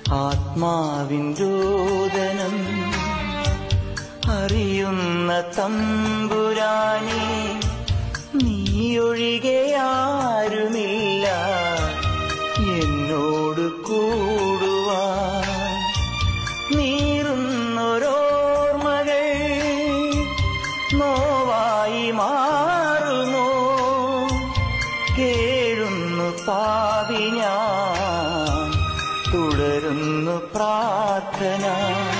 ആത്മാവിൻ രോദനം അറിയുന്ന തമ്പുരാനെ നീയൊഴികെ ആരുമില്ല എന്നോട് കൂടുവാൻ നീറുന്നൊരോർമകൾ നോവായി മാറുമോ കേഴുന്നു പാപി ഞാൻ തുടരുന്നു പ്രാർത്ഥന